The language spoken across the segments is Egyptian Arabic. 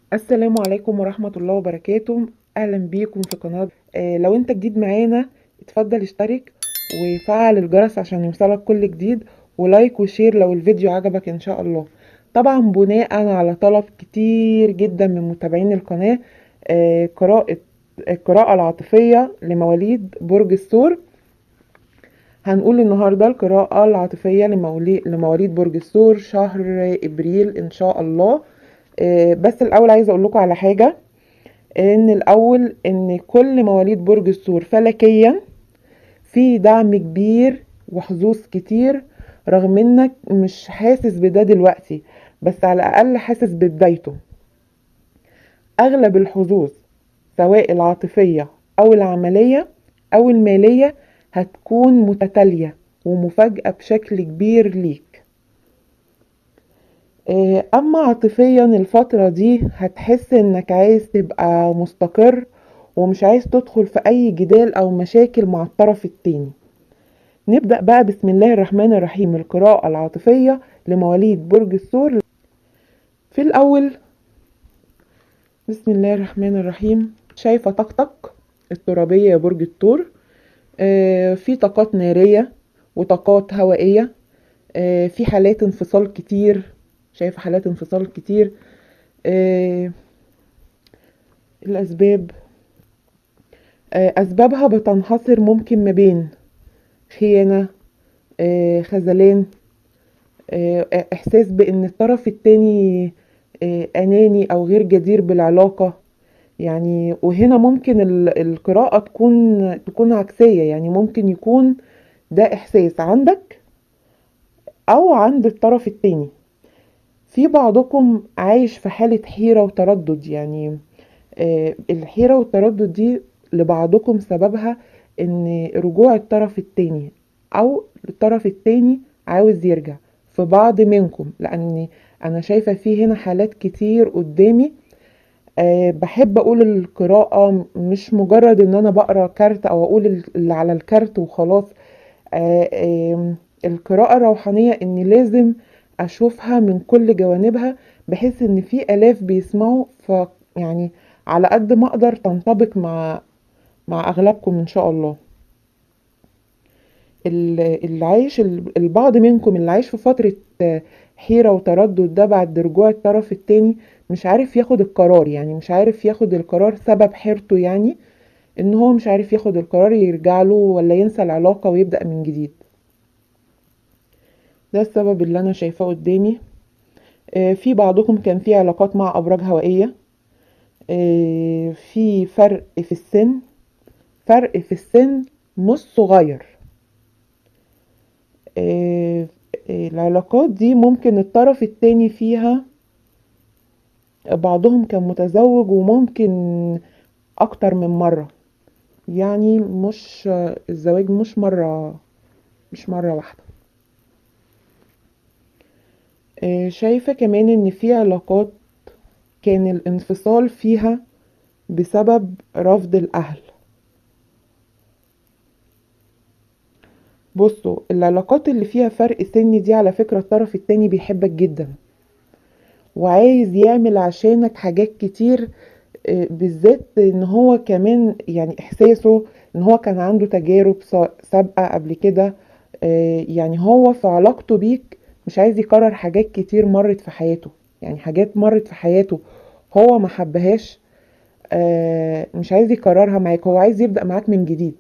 السلام عليكم ورحمة الله وبركاته أهلا بيكم في قناة آه لو أنت جديد معانا اتفضل اشترك وفعل الجرس عشان يوصلك كل جديد ولايك وشير لو الفيديو عجبك إن شاء الله طبعا بناء على طلب كتير جدا من متابعين القناة آه قراءة القراءة العاطفية لمواليد برج الثور هنقول النهاردة القراءة العاطفية لمولي- لمواليد برج الثور شهر إبريل إن شاء الله آه، بس الأول عايزة أقول لكم على حاجة إن الأول إن كل مواليد برج الثور فلكيا في دعم كبير وحظوظ كتير رغم إنك مش حاسس بده دلوقتي بس على الأقل حاسس ببدايته أغلب الحظوظ سواء العاطفية أو العملية أو المالية هتكون متتالية ومفاجأة بشكل كبير ليك آه، أما عاطفيا الفترة دي هتحس إنك عايز تبقى مستقر ومش عايز تدخل في أي جدال أو مشاكل مع الطرف التاني نبدأ بقى بسم الله الرحمن الرحيم القراءة العاطفية لمواليد برج الثور في الأول بسم الله الرحمن الرحيم شايفة طاقتك الترابية يا برج الثور آه، في طاقات نارية وطاقات هوائية آه، في حالات انفصال كتير شايفة حالات انفصال كتير آه، الأسباب آه، أسبابها بتنحصر ممكن ما بين خيانة آه، خذلان آه، إحساس بإن الطرف التاني آه، أناني أو غير جدير بالعلاقة يعني وهنا ممكن ال- القراءة تكون تكون عكسية يعني ممكن يكون ده إحساس عندك أو عند الطرف التاني في بعضكم عايش في حالة حيرة وتردد يعني آه، الحيرة والتردد دي لبعضكم سببها ان رجوع الطرف التاني او الطرف التاني عاوز يرجع في بعض منكم لان انا شايفة في هنا حالات كتير قدامي أه بحب اقول القراءة مش مجرد ان انا بقرا كارت او اقول اللي على الكارت وخلاص أه آم، القراءة الروحانية اني لازم اشوفها من كل جوانبها بحيث ان في الاف بيسمعوا ف يعني على قد ما اقدر تنطبق مع مع اغلبكم ان شاء الله ال- اللي عايش البعض منكم اللي عايش في فترة آه، حيرة وتردد ده بعد رجوع الطرف التاني مش عارف ياخد القرار يعني مش عارف ياخد القرار سبب حيرته يعني ان هو مش عارف ياخد القرار يرجع له ولا ينسى العلاقة ويبدأ من جديد ده السبب اللي انا شايفاه قدامي آه، في بعضكم كان في علاقات مع ابراج هوائية آه، في فرق في السن فرق في السن مش صغير آه، آه، العلاقات دي ممكن الطرف التاني فيها بعضهم كان متزوج وممكن اكتر من مرة يعني مش الزواج مش مرة مش مرة واحدة آه، شايفة كمان ان في علاقات كان الانفصال فيها بسبب رفض الاهل بصوا العلاقات اللي فيها فرق سن دي على فكرة الطرف التاني بيحبك جدا وعايز يعمل عشانك حاجات كتير آه، بالذات ان هو كمان يعني احساسه ان هو كان عنده تجارب سا- سابقة قبل كده آه، يعني هو في علاقته بيك مش عايز يكرر حاجات كتير مرت في حياته يعني حاجات مرت في حياته هو ما حبهاش آه، مش عايز يكررها معاك هو عايز يبدأ معاك من جديد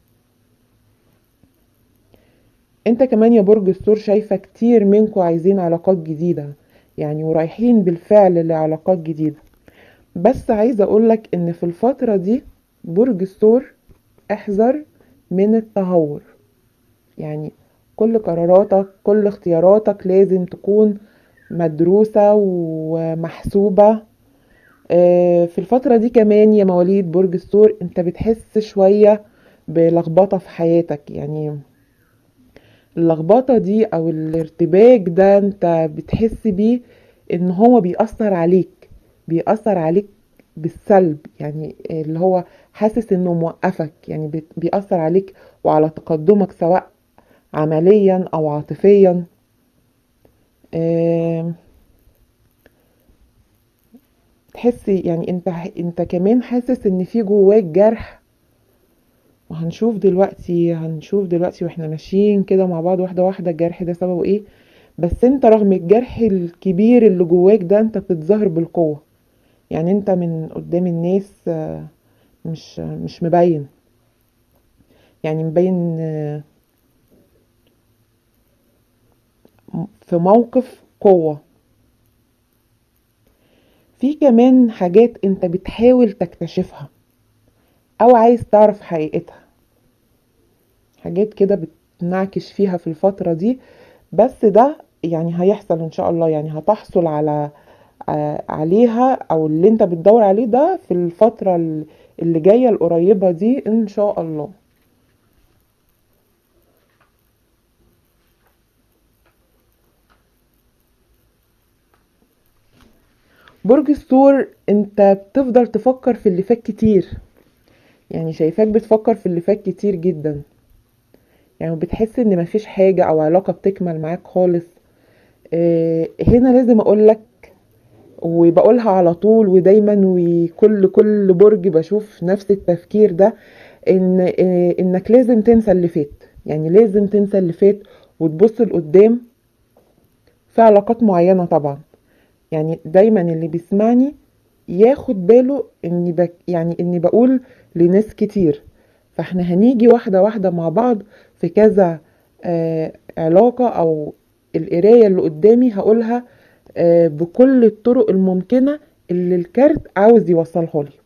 انت كمان يا برج الثور شايفة كتير منكم عايزين علاقات جديدة يعني ورايحين بالفعل لعلاقات جديدة بس عايزة اقولك ان في الفترة دي برج الثور احذر من التهور يعني كل قراراتك كل اختياراتك لازم تكون مدروسة ومحسوبة آه، في الفترة دي كمان يا مواليد برج الثور انت بتحس شوية بلخبطة في حياتك يعني اللخبطة دي او الارتباك ده انت بتحس بيه ان هو بيأثر عليك بيأثر عليك بالسلب يعني اللي هو حاسس انه موقفك يعني بت- بيأثر عليك وعلى تقدمك سواء عمليا او عاطفيا آم، بتحس يعني انت انت كمان حاسس ان في جواك جرح وهنشوف دلوقتي هنشوف دلوقتي واحنا ماشيين كده مع بعض واحدة واحدة الجرح ده سببه ايه بس انت رغم الجرح الكبير اللي جواك ده انت بتتظاهر بالقوة يعني انت من قدام الناس آه، مش مش مبين يعني مبين آه، في موقف قوة في كمان حاجات انت بتحاول تكتشفها او عايز تعرف حقيقتها حاجات كده بتنعكش فيها في الفترة دي بس ده يعني هيحصل ان شاء الله يعني هتحصل على ع- عليها او اللي انت بتدور عليه ده في الفترة ال- اللي جاية القريبة دي ان شاء الله برج الثور انت بتفضل تفكر في اللي فات كتير يعني شايفاك بتفكر في اللي فات كتير جدا يعني بتحس ان مفيش حاجة او علاقة بتكمل معاك خالص اه هنا لازم اقولك وبقولها على طول ودايما وكل كل برج بشوف نفس التفكير ده ان اه انك لازم تنسى اللي فات يعني لازم تنسى اللي فات وتبص لقدام في علاقات معينة طبعا يعني دايما اللي بيسمعني ياخد باله اني بك يعني اني بقول لناس كتير فاحنا هنيجي واحدة واحدة مع بعض في كذا آه علاقة او القراية اللي قدامي هقولها آه بكل الطرق الممكنة اللي الكارت عاوز يوصلها لي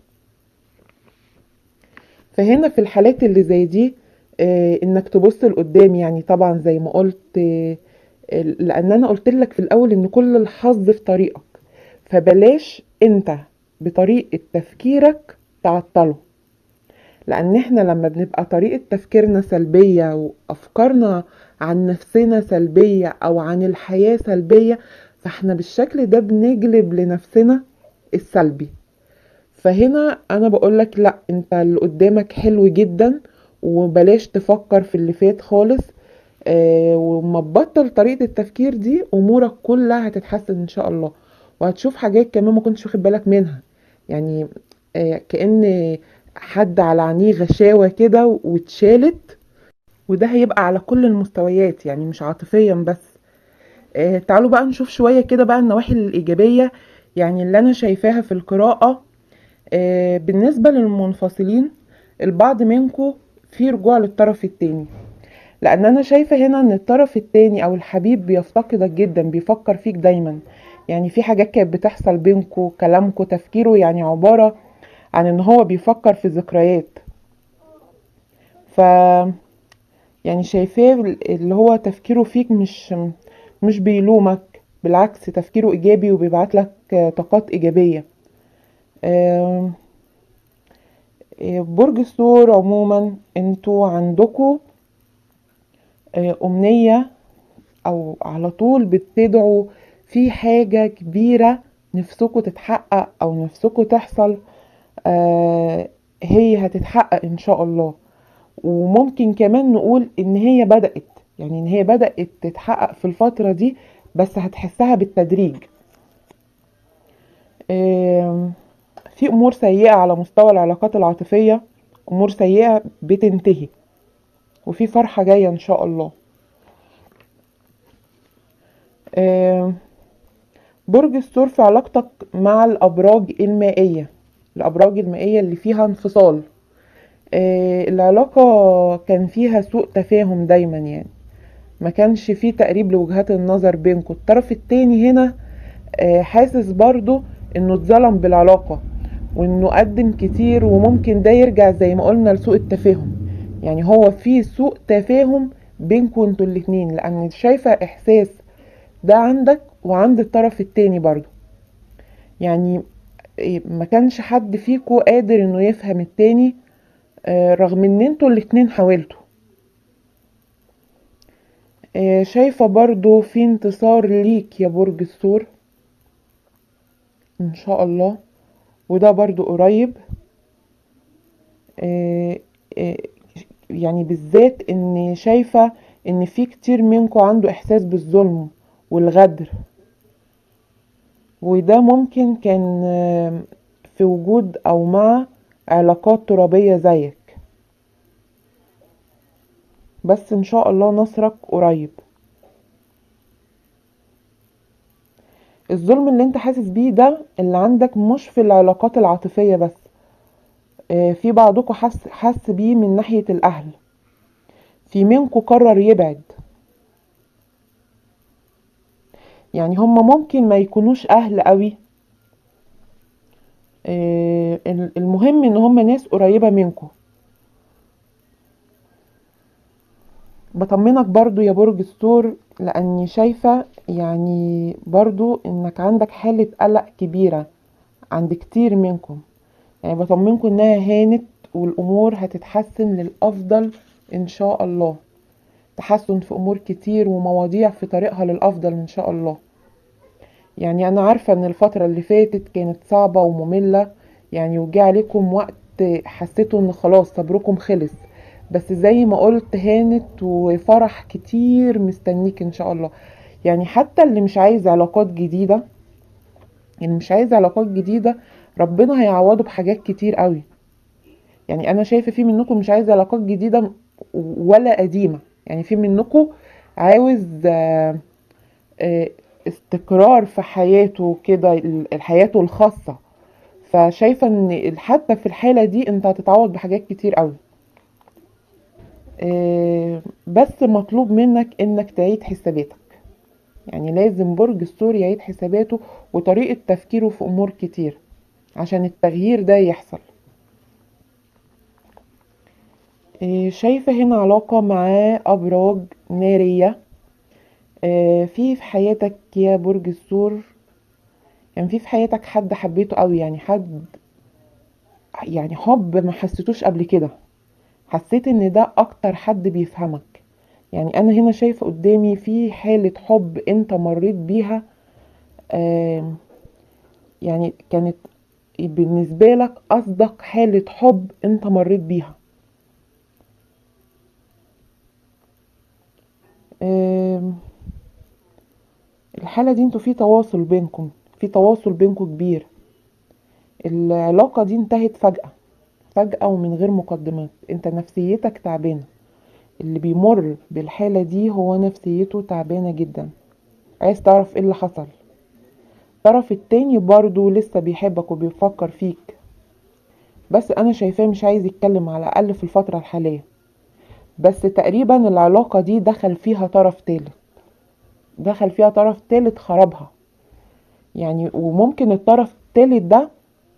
فهنا في الحالات اللي زي دي آه انك تبص لقدام يعني طبعا زي ما قلت آه لان انا قلت لك في الاول ان كل الحظ في طريقك فبلاش انت بطريقة تفكيرك تعطله لان احنا لما بنبقى طريقة تفكيرنا سلبية وافكارنا عن نفسنا سلبية او عن الحياة سلبية فاحنا بالشكل ده بنجلب لنفسنا السلبي فهنا انا بقولك لا انت اللي قدامك حلو جدا وبلاش تفكر في اللي فات خالص آه وما تبطل طريقة التفكير دي امورك كلها هتتحسن ان شاء الله وهتشوف حاجات كمان ما كنتش واخد بالك منها يعني آه كأن حد على عينيه غشاوة كده واتشالت وده هيبقى على كل المستويات يعني مش عاطفيا بس آه تعالوا بقى نشوف شوية كده بقى النواحي الإيجابية يعني اللي أنا شايفاها في القراءة آه بالنسبة للمنفصلين البعض منكم في رجوع للطرف التاني لان انا شايفه هنا ان الطرف التاني او الحبيب بيفتقدك جدا بيفكر فيك دايما يعني في حاجات كانت بتحصل بينكو كلامكو تفكيره يعني عباره عن ان هو بيفكر في ذكريات ف يعني شايفاه اللي هو تفكيره فيك مش مش بيلومك بالعكس تفكيره ايجابي وبيبعت لك طاقات ايجابيه برج الثور عموما انتوا عندكوا أمنية أو على طول بتدعوا في حاجة كبيرة نفسكوا تتحقق أو نفسكوا تحصل آه هي هتتحقق إن شاء الله وممكن كمان نقول إن هي بدأت يعني إن هي بدأت تتحقق في الفترة دي بس هتحسها بالتدريج آه في أمور سيئة على مستوى العلاقات العاطفية أمور سيئة بتنتهي وفي فرحة جاية ان شاء الله برج الثور في علاقتك مع الابراج المائية الابراج المائية اللي فيها انفصال العلاقة كان فيها سوء تفاهم دايما يعني ما كانش فيه تقريب لوجهات النظر بينكم الطرف التاني هنا حاسس برضو انه اتظلم بالعلاقة وانه قدم كتير وممكن ده يرجع زي ما قلنا لسوء التفاهم يعني هو في سوء تفاهم بينكم انتوا الاتنين لان شايفة احساس ده عندك وعند الطرف التاني برضو يعني ما كانش حد فيكو قادر انه يفهم التاني رغم ان انتوا الاتنين حاولتوا شايفة برضو في انتصار ليك يا برج الثور ان شاء الله وده برضو قريب يعني بالذات ان شايفة ان في كتير منكم عنده احساس بالظلم والغدر وده ممكن كان آه، في وجود او مع علاقات ترابية زيك بس ان شاء الله نصرك قريب الظلم اللي انت حاسس بيه ده اللي عندك مش في العلاقات العاطفية بس آه، في بعضكم حس حس بيه من ناحية الأهل في منكم قرر يبعد يعني هم ممكن ما يكونوش أهل قوي آه، المهم ان هم ناس قريبة منكم بطمنك برضو يا برج الثور لاني شايفة يعني برضو انك عندك حالة قلق كبيرة عند كتير منكم يعني بطمنكم انها هانت والامور هتتحسن للافضل ان شاء الله تحسن في امور كتير ومواضيع في طريقها للافضل ان شاء الله يعني انا عارفة ان الفترة اللي فاتت كانت صعبة ومملة يعني وجه عليكم وقت حسيتوا ان خلاص صبركم خلص بس زي ما قلت هانت وفرح كتير مستنيك ان شاء الله يعني حتى اللي مش عايز علاقات جديدة اللي مش عايز علاقات جديدة ربنا هيعوضه بحاجات كتير قوي يعني انا شايفة في منكم مش عايز علاقات جديدة ولا قديمة يعني في منكم عاوز آه، آه، استقرار في حياته كده حياته الخاصة فشايفة ان حتى في الحالة دي انت هتتعوض بحاجات كتير قوي آه، بس مطلوب منك انك تعيد حساباتك يعني لازم برج الثور يعيد حساباته وطريقة تفكيره في امور كتير عشان التغيير ده يحصل آه، شايفة هنا علاقة مع أبراج نارية آه، في في حياتك يا برج الثور يعني في في حياتك حد حبيته قوي يعني حد يعني حب ما حسيتوش قبل كده حسيت ان ده اكتر حد بيفهمك يعني انا هنا شايفة قدامي في حالة حب انت مريت بيها يعني كانت بالنسبة لك اصدق حالة حب انت مريت بيها الحالة دي انتوا في تواصل بينكم في تواصل بينكم كبير العلاقة دي انتهت فجأة فجأة ومن غير مقدمات انت نفسيتك تعبانة اللي بيمر بالحالة دي هو نفسيته تعبانة جدا عايز تعرف ايه اللي حصل الطرف التاني برضو لسه بيحبك وبيفكر فيك بس انا شايفاه مش عايز يتكلم على الاقل في الفترة الحالية بس تقريبا العلاقة دي دخل فيها طرف تالت دخل فيها طرف تالت خربها يعني وممكن الطرف التالت ده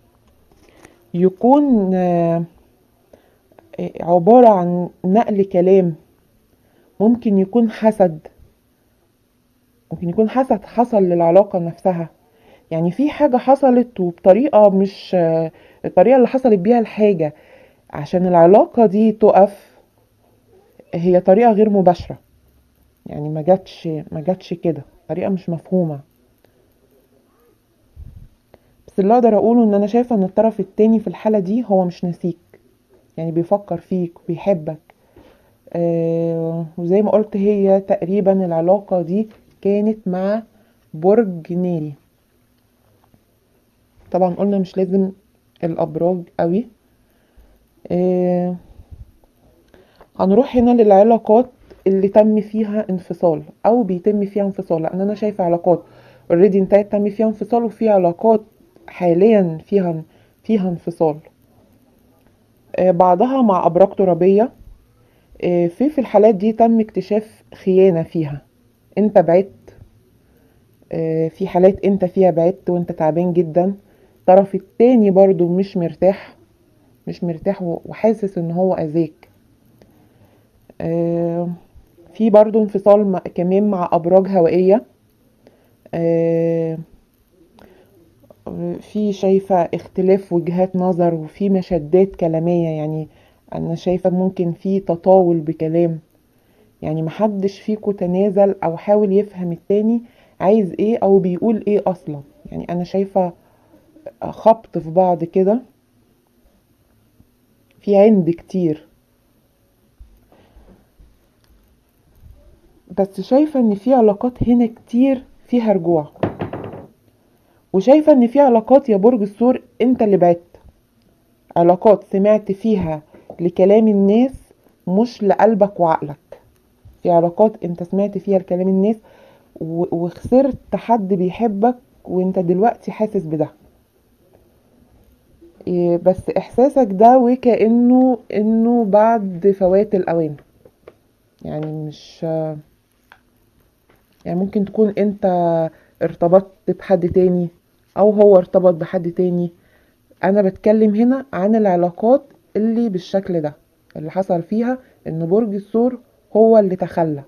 يكون آه، عبارة عن نقل كلام ممكن يكون حسد ممكن يكون حسد حصل للعلاقة نفسها يعني في حاجة حصلت وبطريقة مش آه، الطريقة اللي حصلت بيها الحاجة عشان العلاقة دي تقف هي طريقة غير مباشرة يعني ما جاتش ما جاتش كده طريقة مش مفهومة بس اللي اقدر اقوله ان انا شايفة ان الطرف التاني في الحالة دي هو مش ناسيك يعني بيفكر فيك وبيحبك آه وزي ما قلت هي تقريبا العلاقة دي كانت مع برج ناري طبعا قلنا مش لازم الابراج قوي آه هنروح هنا للعلاقات اللي تم فيها انفصال او بيتم فيها انفصال لان انا شايفه علاقات اوريدي انتهت تم فيها انفصال وفي علاقات حاليا فيها فيها انفصال آه، بعضها مع ابراج ترابيه آه، في في الحالات دي تم اكتشاف خيانه فيها انت بعدت آه، في حالات انت فيها بعدت وانت تعبان جدا الطرف التاني برضو مش مرتاح مش مرتاح وحاسس ان هو اذاك في برضو انفصال كمان مع ابراج هوائيه في شايفة اختلاف وجهات نظر وفي مشدات كلامية يعني انا شايفة ممكن في تطاول بكلام يعني محدش فيكو تنازل او حاول يفهم التاني عايز ايه او بيقول ايه اصلا يعني انا شايفة خبط في بعض كده في عند كتير بس شايفة ان في علاقات هنا كتير فيها رجوع وشايفة ان في علاقات يا برج الثور انت اللي بعدت علاقات سمعت فيها لكلام الناس مش لقلبك وعقلك في علاقات انت سمعت فيها لكلام الناس و- وخسرت حد بيحبك وانت دلوقتي حاسس بده إيه، بس احساسك ده وكأنه انه بعد فوات الاوان يعني مش يعني ممكن تكون انت ارتبطت بحد تاني او هو ارتبط بحد تاني انا بتكلم هنا عن العلاقات اللي بالشكل ده اللي حصل فيها ان برج الثور هو اللي تخلى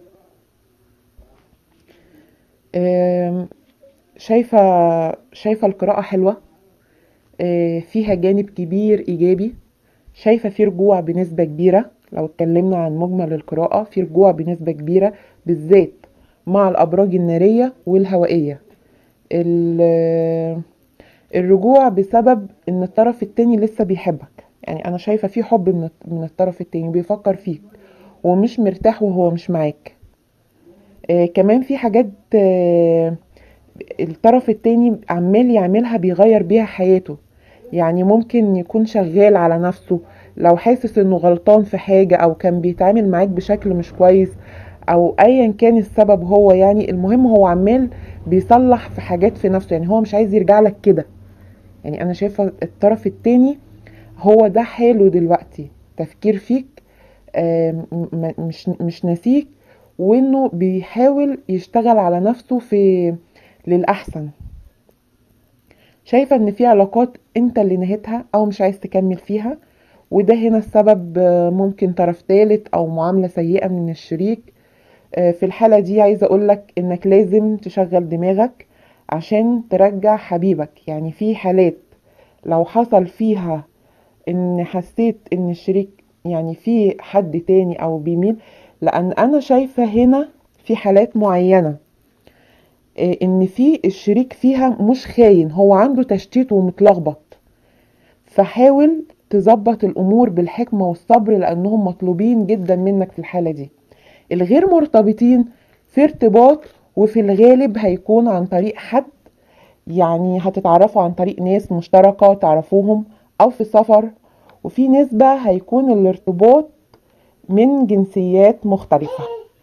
آم، شايفة شايفة القراءة حلوة آه، فيها جانب كبير إيجابي شايفة في رجوع بنسبة كبيرة لو اتكلمنا عن مجمل القراءة في رجوع بنسبة كبيرة بالذات مع الأبراج النارية والهوائية ال- الرجوع بسبب ان الطرف التاني لسه بيحبك يعني انا شايفة في حب من من الطرف التاني بيفكر فيك ومش مرتاح وهو مش معاك آه كمان في حاجات آه الطرف التاني عمال يعملها بيغير بيها حياته يعني ممكن يكون شغال على نفسه لو حاسس انه غلطان في حاجة او كان بيتعامل معاك بشكل مش كويس او ايا كان السبب هو يعني المهم هو عمال بيصلح في حاجات في نفسه يعني هو مش عايز يرجع لك كده يعني انا شايفة الطرف التاني هو ده حاله دلوقتي تفكير فيك آم، م- مش مش ناسيك وانه بيحاول يشتغل على نفسه في للأحسن شايفة ان في علاقات انت اللي نهيتها او مش عايز تكمل فيها وده هنا السبب آه، ممكن طرف ثالث او معاملة سيئة من الشريك آه، في الحالة دي عايزة اقولك انك لازم تشغل دماغك عشان ترجع حبيبك يعني في حالات لو حصل فيها ان حسيت ان الشريك يعني في حد تاني او بيميل لان انا شايفة هنا في حالات معينة آه، ان في الشريك فيها مش خاين هو عنده تشتيت ومتلخبط فحاول تظبط الامور بالحكمة والصبر لانهم مطلوبين جدا منك في الحالة دي الغير مرتبطين في ارتباط وفي الغالب هيكون عن طريق حد يعني هتتعرفوا عن طريق ناس مشتركة تعرفوهم او في سفر وفي نسبة هيكون الارتباط من جنسيات مختلفة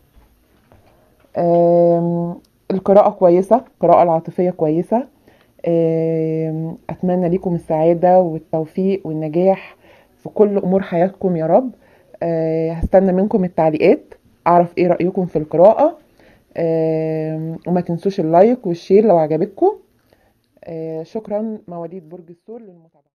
آم، القراءة كويسة القراءة العاطفية كويسة آم، أتمنى لكم السعادة والتوفيق والنجاح في كل أمور حياتكم يا رب آه، هستنى منكم التعليقات أعرف إيه رأيكم في القراءة آم، وما تنسوش اللايك والشير لو عجبتكم آه، شكرا مواليد برج الثور للمتابعة